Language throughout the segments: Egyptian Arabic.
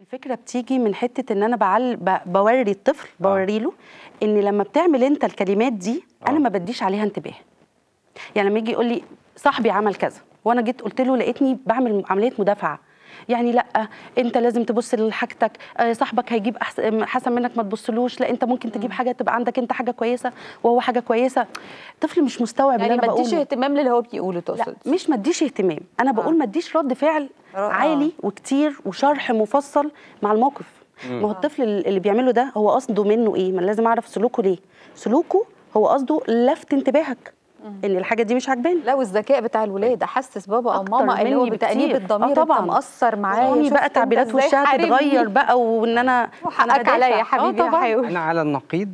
الفكره بتيجي من حته ان انا بعل ب- بوري الطفل بوري له ان لما بتعمل انت الكلمات دي انا آه. ما بديش عليها انتباه يعني لما يجي يقول لي صاحبي عمل كذا وانا جيت قلت له لقيتني بعمل عمليه مدافعه يعني لا انت لازم تبص لحاجتك آه، صاحبك هيجيب أحسن حسن منك ما تبصلوش لا انت ممكن تجيب حاجه تبقى عندك انت حاجه كويسه وهو حاجه كويسه الطفل مش مستوعب يعني اللي انا ما اديش بقوله اهتمام للي هو بيقوله تقصد لا مش ما اديش اهتمام انا بقول ما اديش رد فعل آه. عالي وكتير وشرح مفصل مع الموقف ما هو الطفل اللي بيعمله ده هو قصده منه ايه ما أنا لازم اعرف سلوكه ليه سلوكه هو قصده لفت انتباهك ان الحاجه دي مش عجباني لا والذكاء بتاع الولاد احسس بابا او أكتر ماما اللي هو مني بتأنيب بكتير. الضمير آه طبعاً. انت مقصر معايا مامي شفت بقى أنت تعبيرات إزاي وشها حاربني؟ تتغير بقى وان انا أنا وحقك عليا يا بدافع. آه حبيبي طبعا هحاول انا على النقيض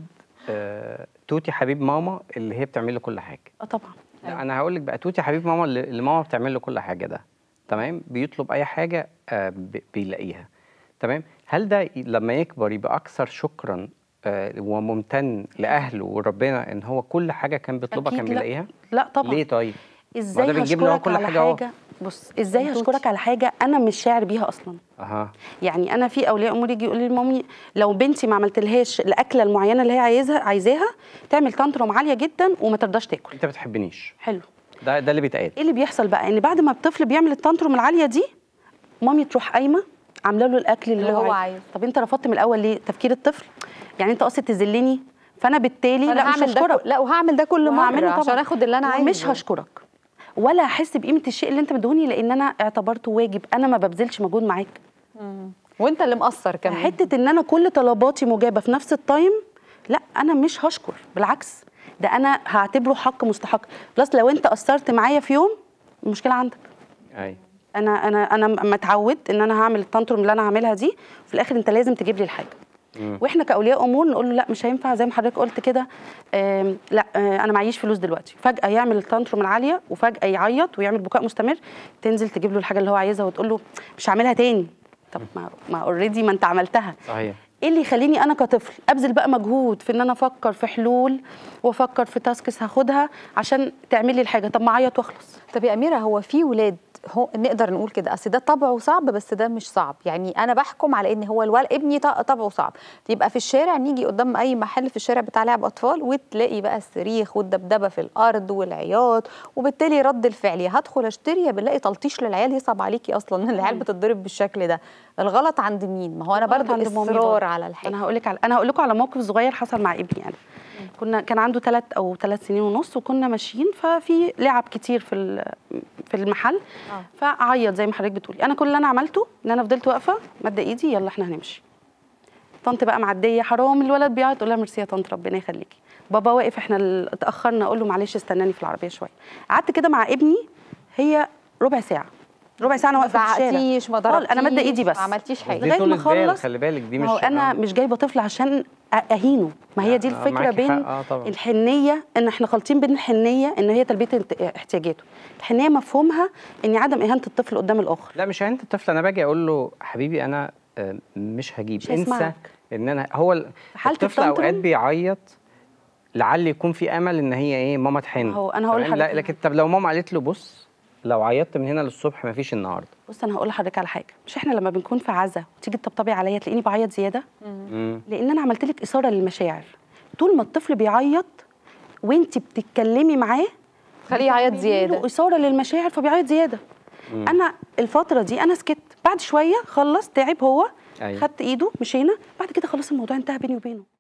آه توتي حبيب ماما اللي هي بتعمل له كل حاجه اه طبعا لا انا هقول لك بقى توتي حبيب ماما اللي اللي ماما بتعمل له كل حاجه ده تمام بيطلب اي حاجه آه ب- بيلاقيها تمام هل ده ي- لما يكبر يبقى اكثر شكرا آه وممتن لاهله وربنا ان هو كل حاجه كان بيطلبها أكيد كان لا. بيلاقيها لا طبعا ليه طيب ازاي ما ده بنجيب له هشكرك كل على حاجة أهو. حاجه بص ازاي توتي. هشكرك على حاجه انا مش شاعر بيها اصلا اها يعني انا في اولياء امور يجي يقول لي مامي لو بنتي ما عملتلهاش الاكله المعينه اللي هي عايزها عايزاها تعمل تانترم عاليه جدا وما ترضاش تاكل انت بتحبنيش حلو ده ده اللي بيتقال ايه اللي بيحصل بقى ان بعد ما الطفل بيعمل التانترم العاليه دي مامي تروح قايمه عامله له الاكل اللي, اللي هو عايزه. عايزه. طب انت رفضت من الاول ليه تفكير الطفل يعني انت قصد تذلني فانا بالتالي فأنا لا مش هعمل ده هشكرك كل- لا وهعمل ده كل وهعمله مره طبعاً. عشان اخد اللي انا عايزه ومش هشكرك ولا احس بقيمه الشيء اللي انت مديهوني لان انا اعتبرته واجب انا ما ببذلش مجهود معاك وانت اللي مقصر كمان حته ان انا كل طلباتي مجابه في نفس التايم لا انا مش هشكر بالعكس ده انا هعتبره حق مستحق بلس لو انت قصرت معايا في يوم المشكله عندك اي انا انا انا متعود ان انا هعمل التانترم اللي انا هعملها دي وفي الاخر انت لازم تجيب لي الحاجه مم. واحنا كاولياء امور نقول له لا مش هينفع زي ما حضرتك قلت كده آم، لا آه، انا معيش فلوس دلوقتي فجاه يعمل التانترم العاليه وفجاه يعيط ويعمل بكاء مستمر تنزل تجيب له الحاجه اللي هو عايزها وتقول له مش هعملها تاني طب ما ما اوريدي ما انت عملتها صحيح ايه اللي يخليني انا كطفل ابذل بقى مجهود في ان انا افكر في حلول وافكر في تاسكس هاخدها عشان تعمل لي الحاجه طب ما اعيط واخلص طب يا اميره هو في ولاد هو نقدر نقول كده اصل ده طبعه صعب بس ده مش صعب يعني انا بحكم على ان هو الولد ابني ط- طبعه صعب يبقى في الشارع نيجي قدام اي محل في الشارع بتاع لعب اطفال وتلاقي بقى الصريخ والدبدبه في الارض والعياط وبالتالي رد الفعل يا هدخل اشتري يا بنلاقي تلطيش للعيال يصعب عليكي اصلا العيال بتتضرب بالشكل ده الغلط عند مين ما هو انا الغلط برضو عند مامي اصرار برضه. على الحاجه انا هقول لك على انا هقول لكم على موقف صغير حصل مع ابني انا كنا كان عنده ثلاث او ثلاث سنين ونص وكنا ماشيين ففي لعب كتير في ال- في المحل آه. فعيط زي ما حضرتك بتقولي انا كل اللي انا عملته ان انا فضلت واقفه مد ايدي يلا احنا هنمشي طنط بقى معديه حرام الولد بيعيط تقول لها ميرسي يا طنط ربنا يخليكي بابا واقف احنا ال- اتاخرنا اقول له معلش استناني في العربيه شويه قعدت كده مع ابني هي ربع ساعه ربع ساعه انا ما واقفه في الشارع زعقتيش ما خالص، انا ماده ضربتيش، ايدي بس ما عملتيش حاجه دي لغاية ما طولة بال أخلص. خلي بالك دي ما مش هو انا آه. مش جايبه طفل عشان أ- اهينه ما هي دي آه، الفكره معاكي بين حق، آه طبعاً. الحنيه ان احنا خالطين بين الحنيه ان هي تلبيه انت- احتياجاته الحنيه مفهومها ان عدم اهانه الطفل قدام الاخر لا مش انت الطفل انا باجي اقول له حبيبي انا آه، مش هجيب مش انسى هيسمعك. ان انا هو ال- حالة الطفل اوقات التانترم؟ بيعيط لعل يكون في امل ان هي ايه ماما تحن ما هو أنا هقول تمام؟ لا لحضرتك لكن طب لو ماما قالت له بص لو عيطت من هنا للصبح مفيش النهارده بص انا هقول لحضرتك على حاجه مش احنا لما بنكون في عزا وتيجي تطبطبي عليا تلاقيني بعيط زياده مم. لان انا عملت لك اثاره للمشاعر طول ما الطفل بيعيط وانت بتتكلمي معاه خليه يعيط له زياده اثاره للمشاعر فبيعيط زياده مم. انا الفتره دي انا سكت بعد شويه خلص تعب هو أيوة. خدت ايده مشينا بعد كده خلاص الموضوع انتهى بيني وبينه